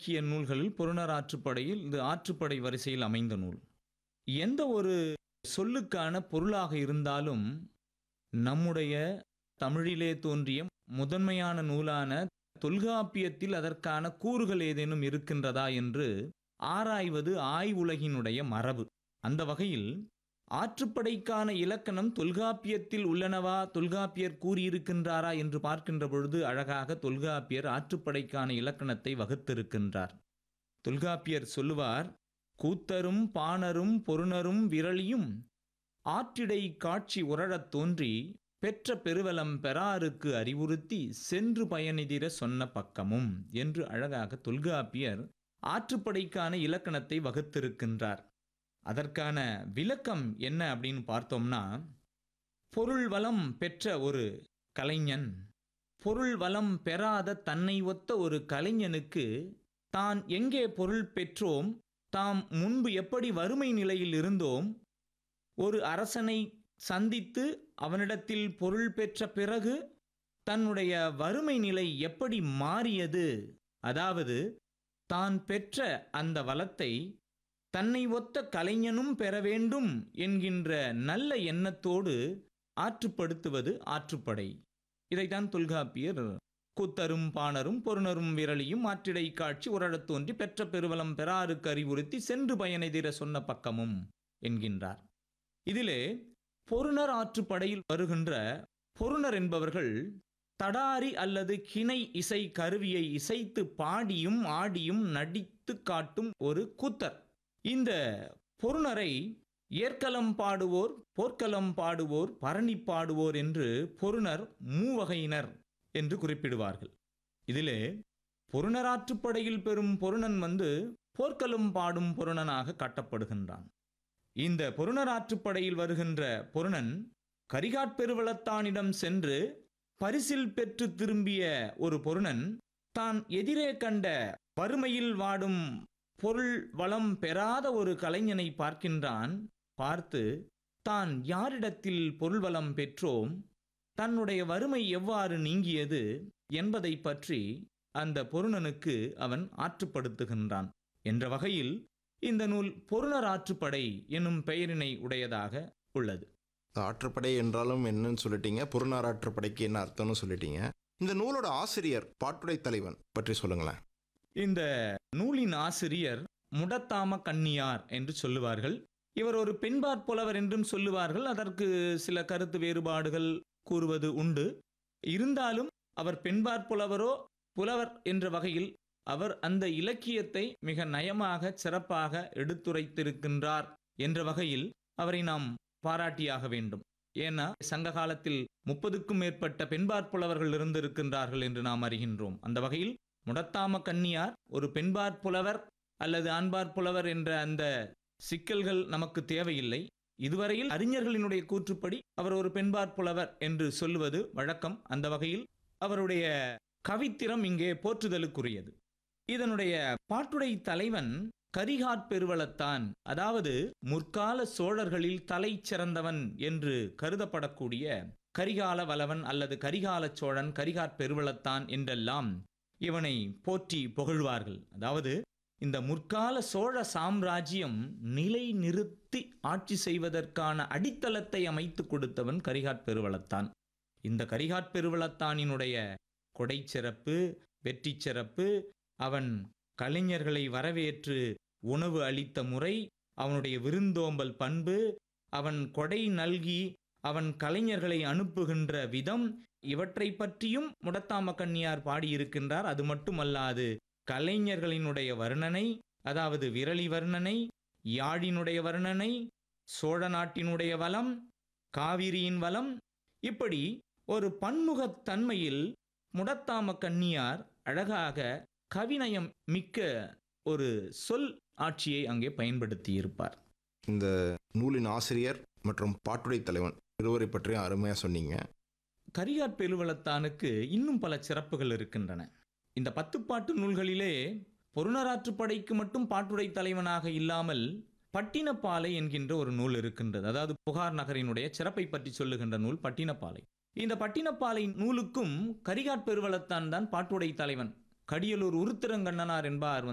இலக்கிய நூல்களில் பொருணர் ஆற்றுப்படையில் இது ஆற்றுப்படை வரிசையில் அமைந்த நூல் எந்த ஒரு சொல்லுக்கான பொருளாக இருந்தாலும் நம்முடைய தமிழிலே தோன்றிய முதன்மையான நூலான தொல்காப்பியத்தில் அதற்கான கூறுகள் ஏதேனும் இருக்கின்றதா என்று ஆராய்வது ஆய்வுலகினுடைய மரபு அந்த வகையில் ஆற்றுப்படைக்கான இலக்கணம் தொல்காப்பியத்தில் உள்ளனவா தொல்காப்பியர் கூறியிருக்கின்றாரா என்று பார்க்கின்ற பொழுது அழகாக தொல்காப்பியர் ஆற்றுப்படைக்கான இலக்கணத்தை வகுத்திருக்கின்றார் தொல்காப்பியர் சொல்லுவார் கூத்தரும் பாணரும் பொருணரும் விரலியும் ஆற்றிடை காட்சி உரழத் தோன்றி பெற்ற பெருவலம் பெறாருக்கு அறிவுறுத்தி சென்று பயனிதிர சொன்ன பக்கமும் என்று அழகாக தொல்காப்பியர் ஆற்றுப்படைக்கான இலக்கணத்தை வகுத்திருக்கின்றார் அதற்கான விளக்கம் என்ன அப்படின்னு பார்த்தோம்னா பொருள் வளம் பெற்ற ஒரு கலைஞன் பொருள் வளம் பெறாத தன்னை ஒத்த ஒரு கலைஞனுக்கு தான் எங்கே பொருள் பெற்றோம் தாம் முன்பு எப்படி வறுமை நிலையில் இருந்தோம் ஒரு அரசனை சந்தித்து அவனிடத்தில் பொருள் பெற்ற பிறகு தன்னுடைய வறுமை நிலை எப்படி மாறியது அதாவது தான் பெற்ற அந்த வளத்தை தன்னை ஒத்த கலைஞனும் பெற வேண்டும் என்கின்ற நல்ல எண்ணத்தோடு ஆற்றுப்படுத்துவது ஆற்றுப்படை இதைத்தான் தொல்காப்பியர் கூத்தரும் பாணரும் பொருணரும் விரலியும் ஆற்றிடை காட்சி உரடத் தோன்றி பெற்ற பெருவலம் பெறாருக்கு அறிவுறுத்தி சென்று பயனெதிர சொன்ன பக்கமும் என்கின்றார் இதிலே பொருணர் ஆற்றுப்படையில் வருகின்ற பொருணர் என்பவர்கள் தடாரி அல்லது கிணை இசை கருவியை இசைத்து பாடியும் ஆடியும் நடித்து காட்டும் ஒரு கூத்தர் இந்த பொருணரை ஏற்களம் பாடுவோர் போர்க்களம் பாடுவோர் பரணி பாடுவோர் என்று பொருணர் மூவகையினர் என்று குறிப்பிடுவார்கள் இதிலே பொருணராற்றுப்படையில் பெறும் பொருணன் வந்து போர்க்களம் பாடும் பொருணனாக காட்டப்படுகின்றான் இந்த பொருணராற்றுப்படையில் வருகின்ற பொருணன் கரிகாட்பெருவளத்தானிடம் சென்று பரிசில் பெற்று திரும்பிய ஒரு பொருணன் தான் எதிரே கண்ட வறுமையில் வாடும் பொருள் வளம் பெறாத ஒரு கலைஞனை பார்க்கின்றான் பார்த்து தான் யாரிடத்தில் பொருள் வளம் பெற்றோம் தன்னுடைய வறுமை எவ்வாறு நீங்கியது என்பதை பற்றி அந்த பொருணனுக்கு அவன் ஆற்றுப்படுத்துகின்றான் என்ற வகையில் இந்த நூல் பொருணர் ஆற்றுப்படை என்னும் பெயரினை உடையதாக உள்ளது ஆற்றுப்படை என்றாலும் என்னன்னு சொல்லிட்டீங்க புறநார் ஆற்றுப்படைக்கு என்ன அர்த்தம்னு சொல்லிட்டீங்க இந்த நூலோட ஆசிரியர் பாட்டுடை தலைவன் பற்றி சொல்லுங்களேன் இந்த நூலின் ஆசிரியர் முடத்தாம கன்னியார் என்று சொல்லுவார்கள் இவர் ஒரு பெண்பாற் புலவர் என்றும் சொல்லுவார்கள் அதற்கு சில கருத்து வேறுபாடுகள் கூறுவது உண்டு இருந்தாலும் அவர் பெண்பாற் புலவரோ புலவர் என்ற வகையில் அவர் அந்த இலக்கியத்தை மிக நயமாக சிறப்பாக எடுத்துரைத்திருக்கின்றார் என்ற வகையில் அவரை நாம் பாராட்டியாக வேண்டும் ஏன்னா சங்க காலத்தில் முப்பதுக்கும் மேற்பட்ட பெண்பாற் புலவர்கள் இருந்திருக்கின்றார்கள் என்று நாம் அறிகின்றோம் அந்த வகையில் முடத்தாம கன்னியார் ஒரு பெண்பாற் புலவர் அல்லது ஆண்பாற் புலவர் என்ற அந்த சிக்கல்கள் நமக்கு தேவையில்லை இதுவரையில் அறிஞர்களினுடைய கூற்றுப்படி அவர் ஒரு பெண்பாற் புலவர் என்று சொல்லுவது வழக்கம் அந்த வகையில் அவருடைய கவித்திறம் இங்கே போற்றுதலுக்குரியது இதனுடைய பாட்டுடை தலைவன் கரிகாட் பெருவளத்தான் அதாவது முற்கால சோழர்களில் தலை சிறந்தவன் என்று கருதப்படக்கூடிய கரிகால வலவன் அல்லது கரிகால சோழன் கரிகாட் பெருவளத்தான் என்றெல்லாம் இவனை போற்றி புகழ்வார்கள் அதாவது இந்த முற்கால சோழ சாம்ராஜ்யம் நிலை நிறுத்தி ஆட்சி செய்வதற்கான அடித்தளத்தை அமைத்து கொடுத்தவன் கரிகாட் பெருவளத்தான் இந்த கரிகாட் பெருவளத்தானினுடைய கொடை சிறப்பு வெற்றி சிறப்பு அவன் கலைஞர்களை வரவேற்று உணவு அளித்த முறை அவனுடைய விருந்தோம்பல் பண்பு அவன் கொடை நல்கி அவன் கலைஞர்களை அனுப்புகின்ற விதம் இவற்றை பற்றியும் முடத்தாம கன்னியார் பாடியிருக்கின்றார் அது மட்டுமல்லாது கலைஞர்களினுடைய வர்ணனை அதாவது விரலி வர்ணனை யாழினுடைய வர்ணனை சோழ நாட்டினுடைய வளம் காவிரியின் வளம் இப்படி ஒரு பன்முகத்தன்மையில் முடத்தாம கன்னியார் அழகாக கவிநயம் மிக்க ஒரு சொல் ஆட்சியை அங்கே பயன்படுத்தி இருப்பார் இந்த நூலின் ஆசிரியர் மற்றும் பாட்டுடை தலைவன் இருவரை பற்றியும் அருமையாக சொன்னீங்க கரிகாட் பெருவளத்தானுக்கு இன்னும் பல சிறப்புகள் இருக்கின்றன இந்த பத்துப்பாட்டு நூல்களிலே பொருணராற்றுப்படைக்கு மட்டும் பாட்டுடை தலைவனாக இல்லாமல் பட்டினப்பாலை என்கின்ற ஒரு நூல் இருக்கின்றது அதாவது புகார் நகரினுடைய சிறப்பை பற்றி சொல்லுகின்ற நூல் பட்டினப்பாலை இந்த பட்டினப்பாலை நூலுக்கும் கரிகாட் பெருவளத்தான் தான் பாட்டுடை தலைவன் கடியலூர் உருத்திரங்கண்ணனார் என்பார்